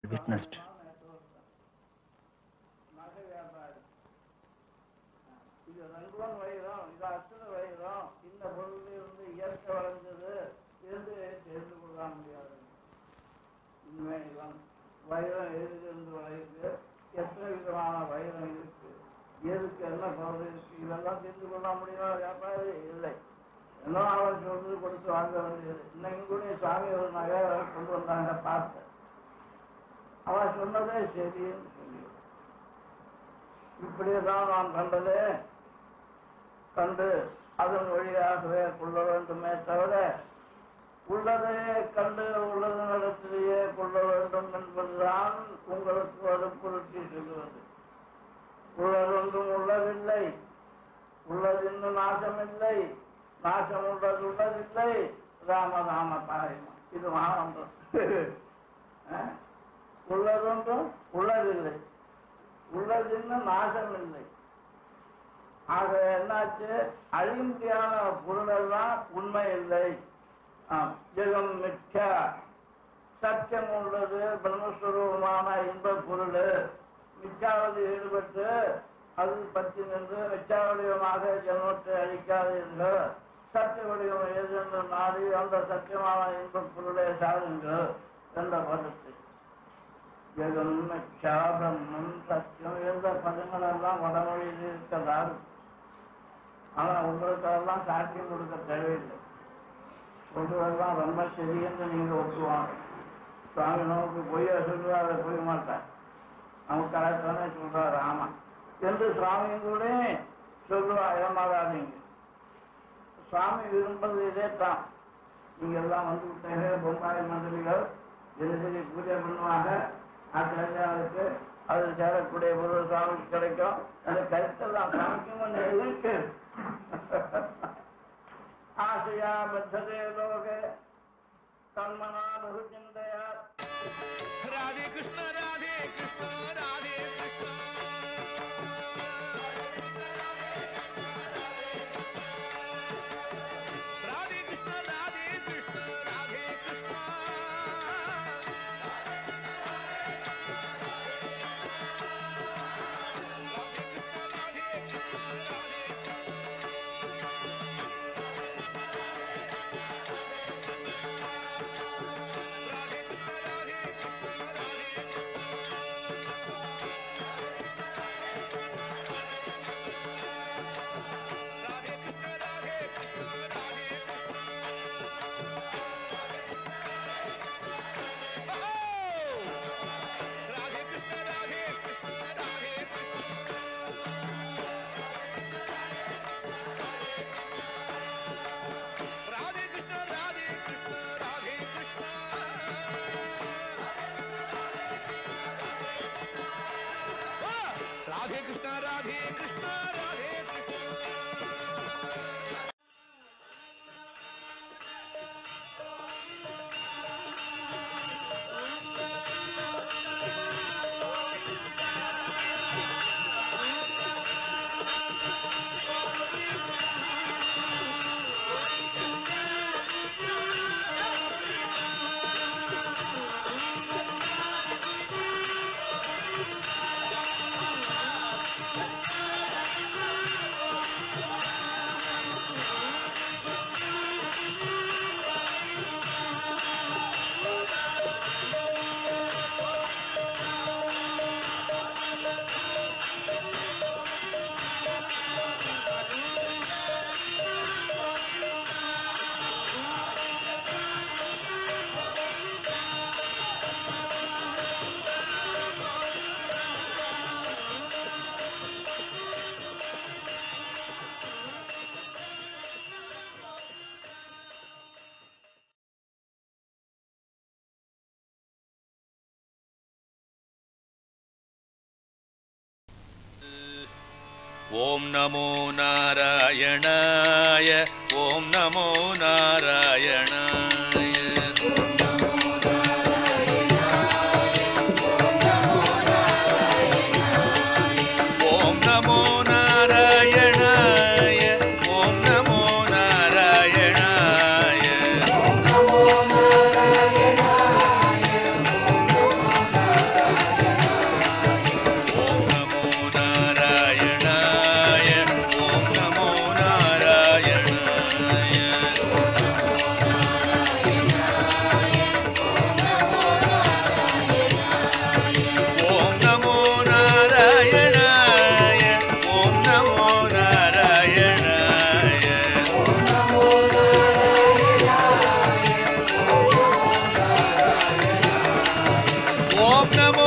witnessed. இது ரெண்டும் வைரம் இது அத்தனை வைரம் இந்த பொருள் இருந்து இயற்கை வளர்ந்தது இருந்து தெரிந்து கொள்ள முடியாது உண்மைதான் வைரம் எதிலிருந்து வளையுது எத்தனை விதமான வைரம் இருக்கு எதுக்கு என்ன பொருள் இருக்கு இதெல்லாம் தெரிந்து கொள்ள முடியுமா வியாபாரி இல்லை எல்லாம் அவர் சொல்றது கொடுத்து வாங்க வேண்டியது இன்னைக்கு கூட சாமி ஒரு நகை கொண்டு வந்தாங்க பார்த்தேன் அவன் சொன்னதே சரின்னு சொல்லி இப்படியேதான் நான் கண்டது கண்டு அதன் வழியாகவே கொள்ள வேண்டுமே தவிர உள்ளதையே கண்டு உள்ளது நடத்திலேயே கொள்ள வேண்டும் என்பதுதான் உங்களுக்கு வலுப்புறுத்தி சொல்லுவது உள்ளதொன்றும் உள்ளதில்லை உள்ளது இன்னும் நாசமில்லை நாசம் உள்ளது உள்ளதில்லை ராம ராம பாரிமா இது மகாமந்திரம் அஹ்? உள்ளதொன்றும் உள்ளதில்லை உள்ளது இன்னும் நாசம் இல்லை ஆக என்னாச்சு அழிமுடியான பொருளெல்லாம் உண்மை இல்லை ஆம், ஜெகம் மிக்க சத்தியம் உள்ளது பிரம்மஸ்வரூபமான இன்ப பொருள் மிச்சாவது ஈடுபட்டு அது பற்றி நின்று மிச்சாவடிவமாக ஜென்மத்தை அழிக்காதீர்கள் சத்திய வடிவம் எது என்று நாடி அந்த சத்தியமான இன்ப பொருளை சாருங்கள் என்ற பதத்தை ஜெகம் மிச்சா பிரம்மம் சத்தியம் என்ற பதங்கள் எல்லாம் வடமொழியில் இருக்கிறதால் ஆனா உங்களுக்கு அதெல்லாம் சாட்சியம் கொடுக்க தேவையில்லை சொல்றதெல்லாம் ரொம்ப சரியென்று நீங்க ஒப்புவாங்க சுவாமி நமக்கு பொய்யா சொல்லுவார் அதை போய் மாட்டேன் நமக்கு கரெக்டானே சொல்றாரு ஆமா என்று சுவாமியும் கூட சொல்லுவா ஏமாறாதீங்க சுவாமி விரும்புறது இதே தான் நீங்க எல்லாம் வந்து விட்டீங்க பொம்பாய் மந்திரிகள் தினசரி பூஜை பண்ணுவாங்க ஆச்சாரியாவுக்கு அது சேரக்கூடிய பொருள் சுவாமிக்கு கிடைக்கும் அந்த கருத்தெல்லாம் சுவாமிக்கும் கொஞ்சம் இருக்கு ஆசையா பத்ததே லோக தன்மனா பகு சிந்தையா ராதே கிருஷ்ண ராதே கிருஷ்ண ராதே கிருஷ்ண ராதே கிருஷ்ண ராதே கிருஷ்ண ராதே கிருஷ்ண ராதே கிருஷ்ண ராதே ராதே கிருஷ்ண ராதே கிருஷ்ண ராதே ராதே கிருஷ்ண ராதே கிருஷ்ண ராதே ராதே கிருஷ்ண ராதே கிருஷ்ண ராதே ராதே கிருஷ்ண ராதே கிருஷ்ண ராதே கிருஷ்ண ராதே கிருஷ்ண ராதே கிருஷ்ண ராதே கிருஷ்ண ॐ नमो नारायणाय ॐ नमो नारायणाय ॐ नमो नारायणाय ॐ नमो नारायणाय நமோ